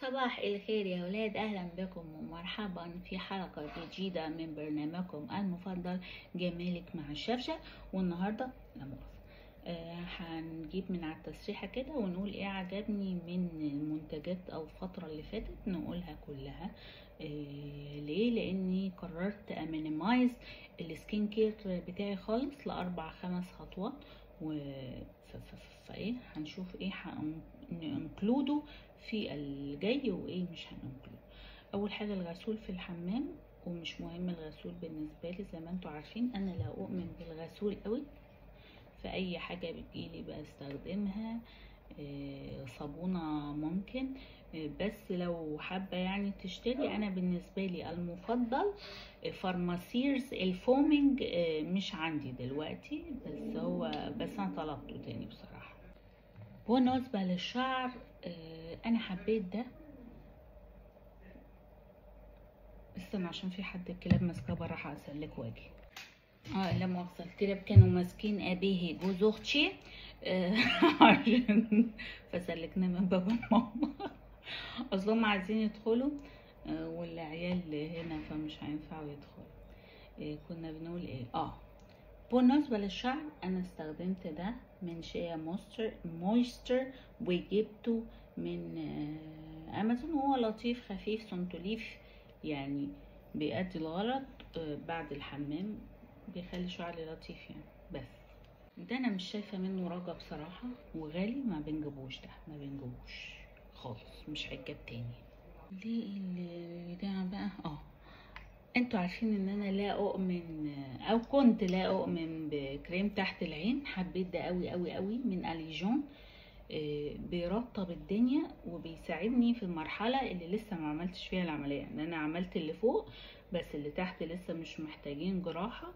صباح الخير يا ولاد اهلا بكم ومرحبا في حلقة جديدة من برنامجكم المفضل جمالك مع الشفشة والنهاردة لا مؤاخذة آه، هنجيب من على التسريحة كده ونقول ايه عجبني من المنتجات او الفترة اللي فاتت نقولها كلها آه، ليه لاني قررت امينيمايز السكين كير بتاعي خالص لاربع خمس خطوات و ف- ف- فايه هنشوف ايه هنكلوده في الجاي وايه مش هنكلوده اول حاجه الغسول في الحمام ومش مهم الغسول بالنسبه لي زي ما انتوا عارفين انا لا اؤمن بالغسول قوي فاي حاجه بتجيلي بستخدمها آه، صابونه ممكن آه، بس لو حابه يعني تشتري انا بالنسبه لي المفضل آه، فارماسيرز الفومينج آه، مش عندي دلوقتي بس هو بس انا طلبته تاني بصراحه بالنسبه للشعر آه، انا حبيت ده استنى عشان في حد الكلاب ماسكاه بره هسلك واجي اه لا مؤاخذة الكلاب كانوا ماسكين أبيه جوز أختي آه، عشان فسلكنا من باب ماما أصل هم عايزين يدخلوا آه، والعيال هنا فمش هينفعوا يدخلوا آه، كنا بنقول ايه اه بالنسبة للشعر أنا استخدمت ده من شيا موستر مويستر وجبته من آه، أمازون وهو لطيف خفيف سنتوليف يعني بيأدي الغرض آه، بعد الحمام بيخلي شعري لطيف يعني بس ده انا مش شايفه منه رجا بصراحه وغالي ما بنجيبوش ده ما بنجيبوش خالص مش هيتجاب تاني ليه اللي ده بقى اه انتوا عارفين ان انا لا اؤمن او كنت لا اؤمن بكريم تحت العين حبيت ده قوي قوي قوي من اليجون آه، بيرطب الدنيا وبيساعدني في المرحلة اللي لسه ما عملتش فيها العملية ان انا عملت اللي فوق بس اللي تحت لسه مش محتاجين جراحة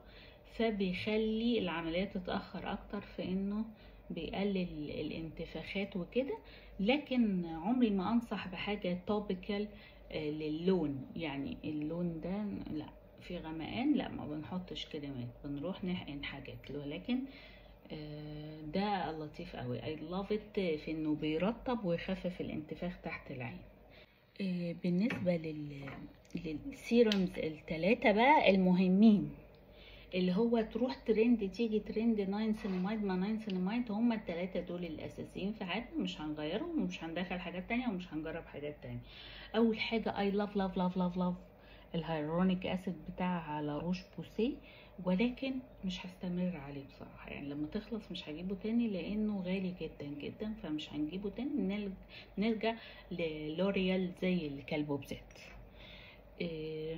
فبيخلي العملية تتأخر اكتر في انه بيقلل الانتفاخات وكده لكن عمري ما انصح بحاجة توبيكال للون يعني اللون ده لا في غمقان لا ما بنحطش كريمات بنروح نحقن حاجات ولكن آه، ده لطيف قوي اي لاف ات في انه بيرطب ويخفف الانتفاخ تحت العين آه، بالنسبة لل للسيرمز التلاتة بقى المهمين اللي هو تروح ترند تيجي ترند ناين سينمايد ما ناين سينمايد هما التلاتة دول الأساسيين في حياتنا مش هنغيرهم ومش هندخل حاجات تانية ومش هنجرب حاجات تانية أول حاجة اي لاف لاف لاف لاف لاف الهيرونيك اسيد بتاع لا روش بوسيه ولكن مش هستمر عليه بصراحة يعني لما تخلص مش هجيبه تاني لأنه غالي جدا جدا فمش هنجيبه تاني نل- نرجع للوريال زي الكلبوبزات إيه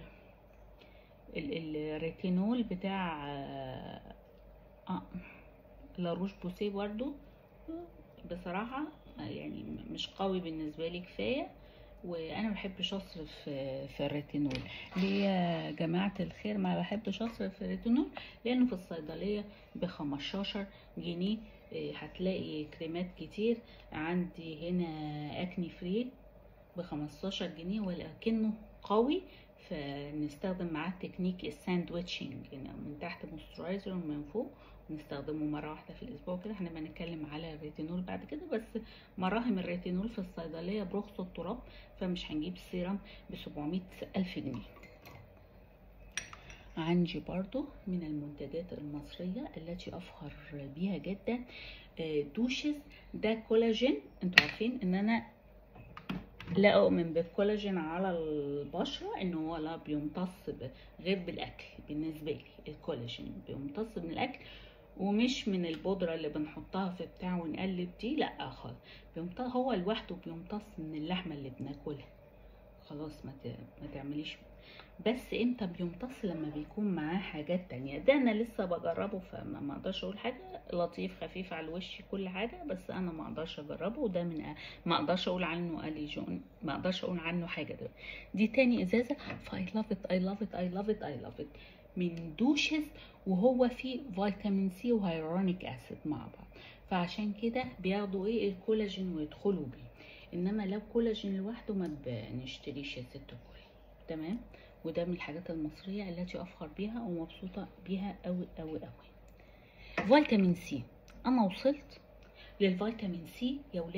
ال- الريتينول بتاع آه آه، لاروش بوسيه برضو بصراحة يعني م- مش قوي بالنسبة لي كفاية وانا ما بحبش اصرف في في الريتينول ليه يا جماعة الخير ما بحبش اصرف في الريتينول لانه في الصيدلية ب 15 جنيه إيه، هتلاقي كريمات كتير عندي هنا اكني فري ب 15 جنيه ولكنه قوي فنستخدم معاه تكنيك الساندويتشنج يعني من تحت موسترايزر ومن فوق نستخدمه مرة واحدة في الأسبوع كده احنا بنتكلم على الريتينول بعد كده بس مراهم الريتينول في الصيدلية برخص التراب فمش هنجيب سيرم ب 700 ألف جنيه عندي برضو من المنتجات المصرية التي أفخر بيها جدا آه، دوشز ده كولاجين انتوا عارفين ان انا لا اؤمن بالكولاجين على البشره انه هو لا بيمتص ب- غير بالاكل بالنسبه لي الكولاجين بيمتص من الاكل ومش من البودره اللي بنحطها في بتاع ونقلب دي لا خالص بيمتص هو لوحده بيمتص من اللحمه اللي بناكلها خلاص ما ت- ما تعمليش بس امتى بيمتص لما بيكون معاه حاجات تانية ده انا لسه بجربه فما ما اقدرش اقول حاجه لطيف خفيف على الوش كل حاجه بس انا ما اقدرش اجربه وده من أ- ما اقدرش اقول عنه اليجون ما اقدرش اقول عنه حاجه دلوقتي دي تاني ازازه فاي لاف ات اي لاف ات اي لاف ات اي لاف ات من دوشز وهو فيه فيتامين سي وهيرونيك اسيد مع بعض فعشان كده بياخدوا ايه الكولاجين ويدخلوا بيه انما لو كولاجين لوحده ما بنشتريش يا ست الكل تمام وده من الحاجات المصرية التي أفخر بيها ومبسوطة بيها أوي أوي أوي فيتامين سي أنا وصلت للفيتامين سي يا ولاد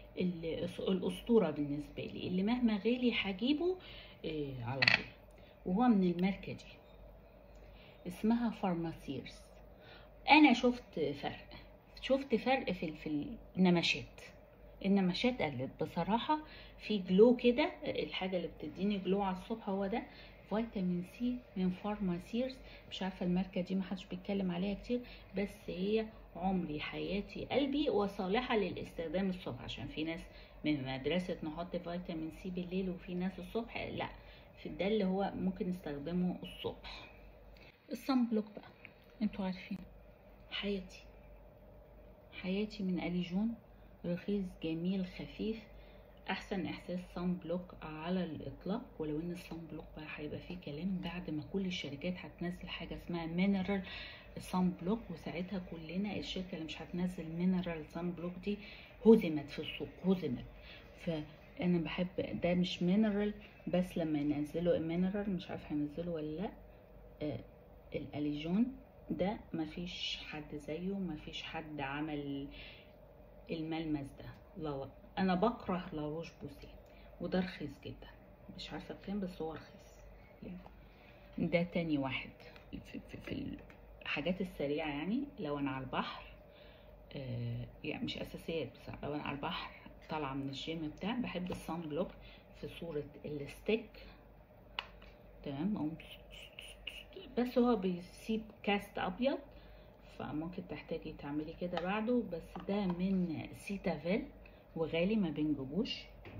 ال- الاسطوره بالنسبه لي اللي مهما غالي هجيبه آه، على طول وهو من الماركه دي اسمها فارماسيرز انا شفت فرق شفت فرق في في النماشات النماشات قلت بصراحة في جلو كده الحاجة اللي بتديني جلو على الصبح هو ده فيتامين سي من فارماسيرز مش عارفة الماركة دي محدش بيتكلم عليها كتير بس هي عمري حياتي قلبي وصالحة للاستخدام الصبح عشان في ناس من مدرسة نحط فيتامين سي بالليل وفي ناس الصبح لا في ده اللي هو ممكن نستخدمه الصبح الصن بلوك بقى انتوا عارفين حياتي حياتي من أليجون رخيص جميل خفيف احسن احساس صن بلوك على الاطلاق ولو ان الصن بلوك بقى هيبقى فيه كلام بعد ما كل الشركات هتنزل حاجه اسمها مينرال صن بلوك وساعتها كلنا الشركه اللي مش هتنزل مينرال صن بلوك دي هزمت في السوق هزمت فانا بحب ده مش مينرال بس لما ينزلوا المينرال مش عارفه هينزلوا ولا لا آه الاليجون ده مفيش حد زيه مفيش حد عمل الملمس ده لا انا بكره لاروش بوسي وده رخيص جدا مش عارفه بكام بس هو رخيص ده تاني واحد في, في, في الحاجات السريعه يعني لو انا على البحر آه يعني مش اساسيات بس لو انا على البحر طالعه من الجيم بتاع بحب الصن بلوك في صوره الستيك تمام أقوم بس هو بيسيب كاست ابيض فممكن تحتاجي تعملي كده بعده بس ده من سيتافيل وغالي ما بنجيبوش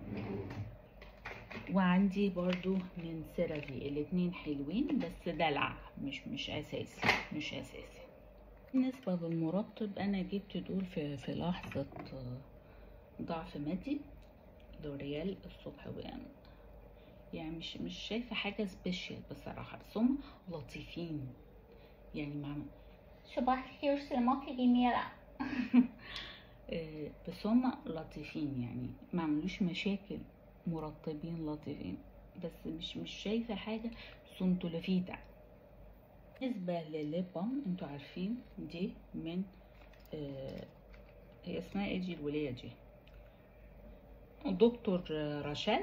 وعندي برضو من سيرافي الاتنين حلوين بس دلع مش مش اساسي مش اساسي بالنسبة للمرطب انا جبت دول في, في لحظة ضعف مادي لوريال الصبح ويعني يعني مش مش شايفة حاجة سبيشال بصراحة بس هم لطيفين يعني مع صباح الخير سلامات جميلة بس هم لطيفين يعني ما عملوش مشاكل مرطبين لطيفين بس مش مش شايفة حاجة سنتولفيتا بالنسبة للليب بام انتوا عارفين دي من آه هي اسمها ايه دي الولاية دي دكتور رشال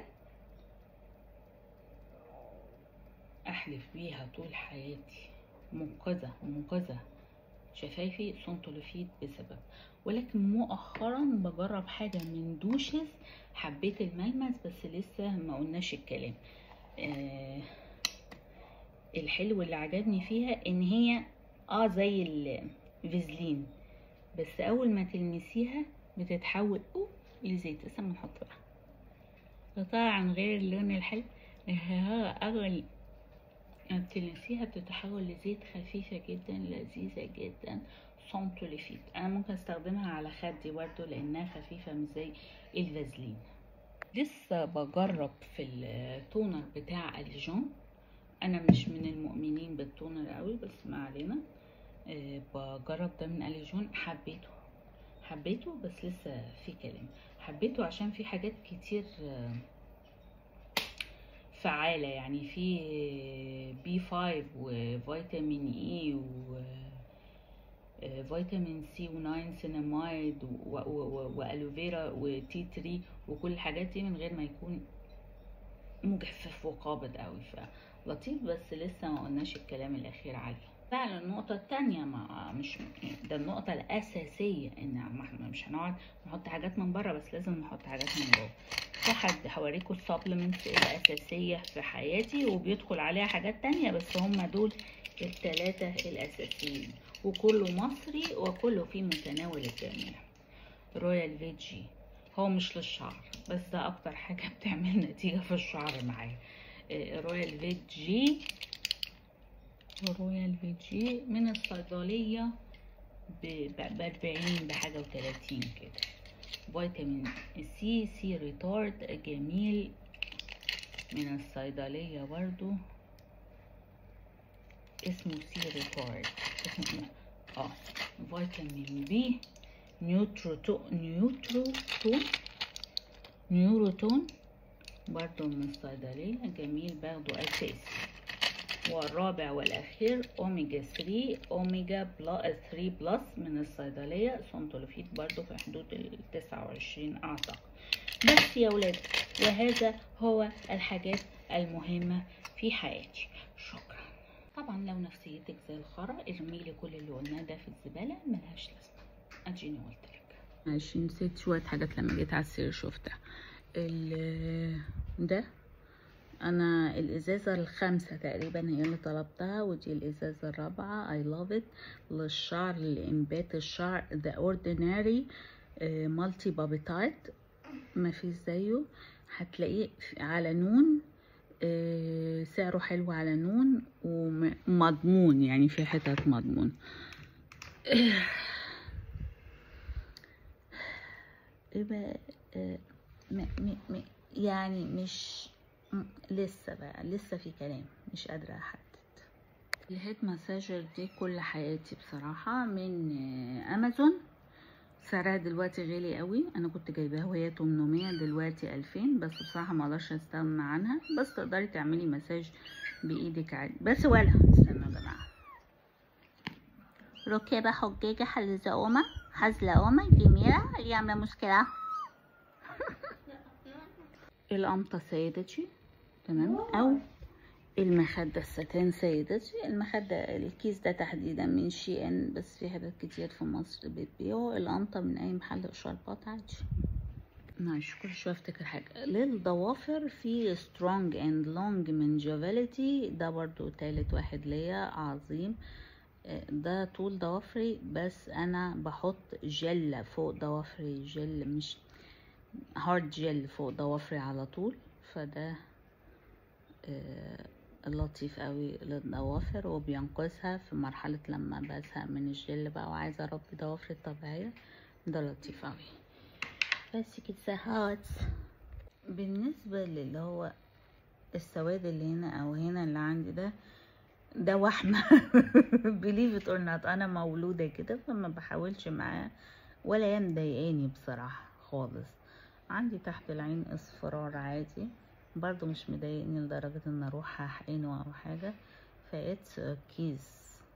احلف بيها طول حياتي منقذة منقذة شفايفي سنتولوفيت بسبب ولكن مؤخرا بجرب حاجة من دوشز حبيت الملمس بس لسه ما قلناش الكلام آه الحلو اللي عجبني فيها ان هي اه زي الفازلين بس اول ما تلمسيها بتتحول أوه لزيت لسه بنحط بقى طبعا غير اللون الحلو اغلى لما بتلمسيها بتتحول لزيت خفيفة جدا لذيذة جدا سنتوليفيت انا ممكن استخدمها على خدي برضو لانها خفيفة مش زي الفازلين لسه بجرب في التونر بتاع الجون انا مش من المؤمنين بالتونر قوي بس ما علينا أه بجرب ده من الجون حبيته حبيته بس لسه في كلام حبيته عشان في حاجات كتير أه فعالة يعني في بي 5 وفيتامين اي و فيتامين سي و9 سينامايد والوفيرا وتي 3 وكل الحاجات دي من غير ما يكون مجفف وقابض قوي فلطيف بس لسه ما قلناش الكلام الاخير عليه فعلا النقطة التانية ما مش ده النقطة الأساسية إن ما احنا مش هنقعد نحط حاجات من بره بس لازم نحط حاجات من جوه واحد هوريكم السبلمنتس الأساسية في حياتي وبيدخل عليها حاجات تانية بس هما دول التلاتة الأساسيين وكله مصري وكله في متناول الجميع رويال فيجي هو مش للشعر بس ده أكتر حاجة بتعمل نتيجة في الشعر معايا رويال فيجي رويال فيجي من الصيدلية بأربعين بحاجة وتلاتين كده فيتامين سي سي ريتارد جميل من الصيدلية برضو اسمه سي ريتارد اسمه اه فيتامين بي نيوتروتون نيوتروتون نيوروتون برضو من الصيدلية جميل باخده أساسي والرابع والأخير أوميجا 3 أوميجا بلا 3 بلس من الصيدلية سونتولوفيت برضو في حدود ال 29 أعتقد بس يا ولاد وهذا هو الحاجات المهمة في حياتي شكرا طبعا لو نفسيتك زي الخرا ارميلي كل اللي قلناه ده في الزبالة ملهاش لازمة اديني قلتلك معلش نسيت شوية حاجات لما جيت على السرير شفتها ال- ده انا الازازه الخامسه تقريبا هي اللي طلبتها ودي الازازه الرابعه I love it للشعر لانبات الشعر the ordinary مالتي بابيتايت ما فيش زيه هتلاقيه في- على نون آه، سعره حلو على نون ومضمون يعني في حتت مضمون ايه بقى آه، م- م- م- يعني مش م- لسه بقى لسه في كلام مش قادرة أحدد الهيد مساجر دي كل حياتي بصراحة من آه، أمازون سعرها دلوقتي غالي قوي انا كنت جايباها وهي 800 دلوقتي 2000 بس بصراحه ما اقدرش استغنى عنها بس تقدري تعملي مساج بايدك عادي بس ولا استنى يا جماعه ركب حجاج حلزقومة حزلقومة جميلة اللي عاملة مشكلة القمطه سيدتي تمام او المخدة الستان سيدتي المخدة الكيس ده تحديدا من شي ان بس في حتت كتير في مصر بتبيعه القمطة من اي محل شربات عادي معلش كل شوية افتكر حاجة للضوافر في سترونج اند لونج من جافيليتي ده برضو تالت واحد ليا عظيم آه، ده طول ضوافري بس انا بحط جل فوق ضوافري جل مش هارد جل فوق ضوافري على طول فده آه، لطيف قوي للضوافر وبينقذها في مرحلة لما بزهق من الجل بقى وعايزة اربي ضوافري الطبيعية ده لطيف قوي بس كده هات بالنسبة للي هو السواد اللي هنا او هنا اللي عندي ده ده وحمة believe it or not انا مولودة كده فما بحاولش معاه ولا هي مضايقاني بصراحة خالص عندي تحت العين اصفرار عادي برضو مش مضايقني لدرجة ان اروح احقنه او حاجة فا اتس اوكيز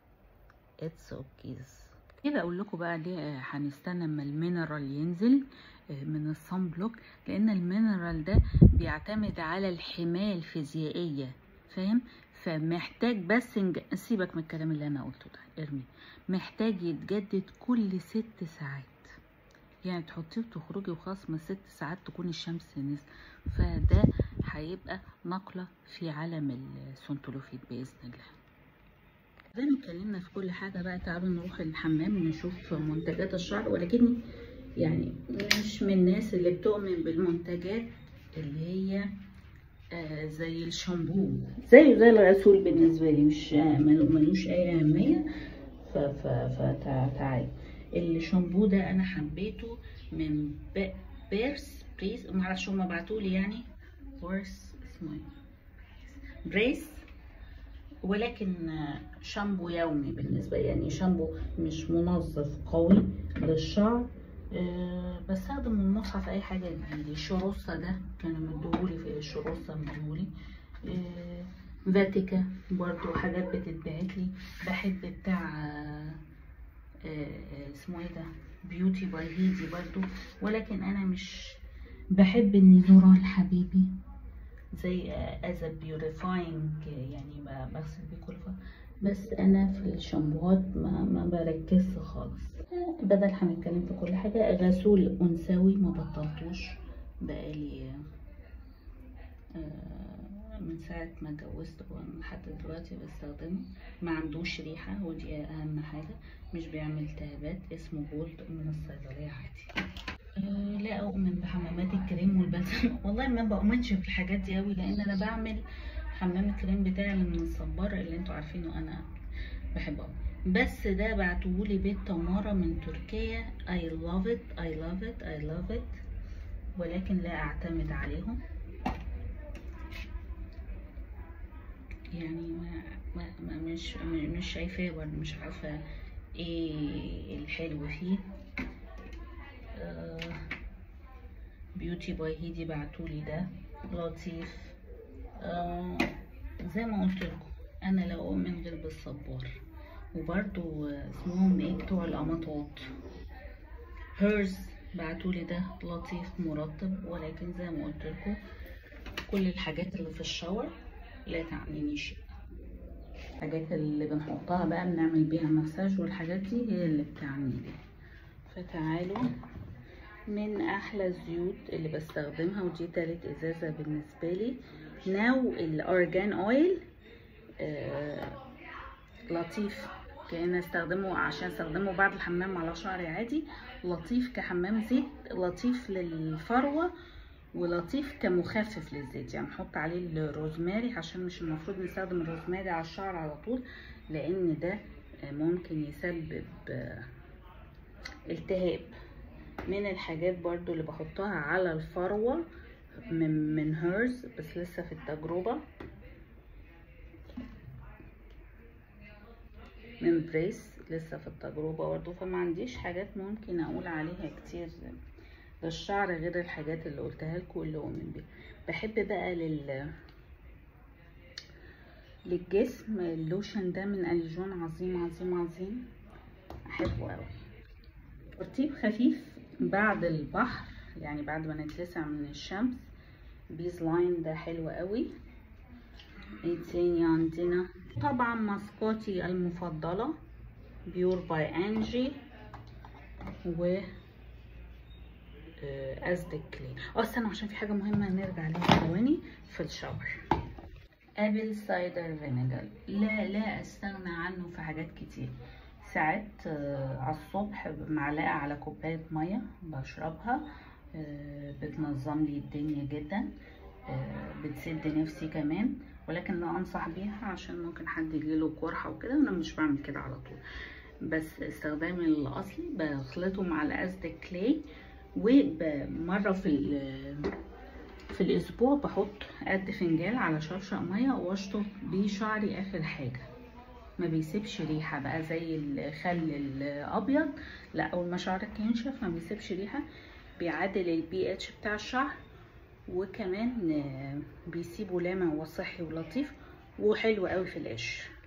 اتس اوكيز كده اقول لكم بقى ليه هنستنى اما المينرال ينزل آه، من الصن بلوك لان المينرال ده بيعتمد على الحماية الفيزيائية فاهم فمحتاج بس نج- سيبك من الكلام اللي انا قلته ده ارمي محتاج يتجدد كل ست ساعات يعني تحطيه وتخرجي وخلاص من ست ساعات تكون الشمس نزل فده هيبقى نقلة في عالم السنتولوفيت بإذن الله زي ما اتكلمنا في كل حاجة بقى تعالوا نروح الحمام نشوف منتجات الشعر ولكني يعني مش من الناس اللي بتؤمن بالمنتجات اللي هي آه زي الشامبو زيه زي الغسول بالنسبة لي مش آه ملو- ملوش أي أهمية ف ف فتعالي الشامبو ده أنا حبيته من ب- بيرس بريس معرفش هما بعتولي يعني بيرس اسمه ايه بريس ولكن آه، شامبو يومي بالنسبة لي يعني شامبو مش منظف قوي للشعر آه، بستخدم المصحف في اي حاجة تجيلي الشروسة ده كانوا مديهولي في الشروسة مديهولي آه، فاتيكا برضو حاجات بتتبعتلي بحب بتاع آه، آه، اسمه ايه ده بيوتي باي هيدي برضو ولكن انا مش بحب النيزورال حبيبي زي از بيوريفاينج يعني ب- بغسل بيه كل فترة بس انا في الشامبوهات ما, ما بركزش خالص بدل هنتكلم في كل حاجة غسول انثوي ما بطلتوش بقالي آه، من ساعة ما اتجوزت لحد دلوقتي بستخدمه ما عندوش ريحة ودي أهم حاجة مش بيعمل التهابات اسمه جولد من الصيدلية عادي أه لا أؤمن بحمامات الكريم والبلسم والله ما بؤمنش بالحاجات دي أوي لأن أنا بعمل حمام الكريم بتاعي من الصبار اللي انتوا عارفينه أنا بحبه أوي. بس ده بعتهولي بيت تمارة من تركيا I love it I love it I love it ولكن لا أعتمد عليهم يعني ما, ما, ما مش مش شايفاه برضه مش عارفة ايه الحلو فيه آه بيوتي باي هيدي بعتولي ده لطيف آه زي ما قلت لكم انا لا اؤمن غير بالصبار وبرضو اسمهم ايه بتوع القمطات هيرز بعتولي ده لطيف مرطب ولكن زي ما قلت لكم كل الحاجات اللي في الشاور لا تعنيني شيء الحاجات اللي بنحطها بقى بنعمل بيها مساج والحاجات دي هي اللي بتعنيني فتعالوا من احلى الزيوت اللي بستخدمها ودي تالت ازازه بالنسبه لي ناو الارجان اويل آه لطيف كأن استخدمه عشان استخدمه بعد الحمام على شعري عادي لطيف كحمام زيت لطيف للفروة ولطيف كمخفف للزيت يعني نحط عليه الروزماري عشان مش المفروض نستخدم الروزماري على الشعر على طول لان ده ممكن يسبب التهاب من الحاجات برضو اللي بحطها على الفروة من, من هيرز بس لسه في التجربة من بريس لسه في التجربة برضو فما عنديش حاجات ممكن اقول عليها كتير للشعر غير الحاجات اللي قلتها لكم اللي اؤمن بيها بحب بقى لل للجسم اللوشن ده من الجون عظيم عظيم عظيم احبه قوي ترطيب خفيف بعد البحر يعني بعد ما نتلسع من الشمس بيز لاين ده حلو قوي ايه تاني عندنا طبعا ماسكاتي المفضلة بيور باي انجي و ازدك كلين اه استنوا عشان في حاجة مهمة نرجع لها ثواني في الشاور ابل سايدر فينيجر لا لا استغنى عنه في حاجات كتير ساعات على الصبح معلقة على كوباية مية بشربها بتنظم لي الدنيا جدا بتسد نفسي كمان ولكن لا انصح بيها عشان ممكن حد يجيله قرحه وكده وانا مش بعمل كده على طول بس استخدامي الاصلي بخلطه مع الازدك كلاي ومره في في الاسبوع بحط قد فنجان على شرشق ميه واشطف بيه شعري اخر حاجه ما بيسيبش ريحه بقى زي الخل الابيض لا اول ما شعرك ينشف ما بيسيبش ريحه بيعدل البي اتش بتاع الشعر وكمان بيسيبه لامع وصحي ولطيف وحلو قوي في القش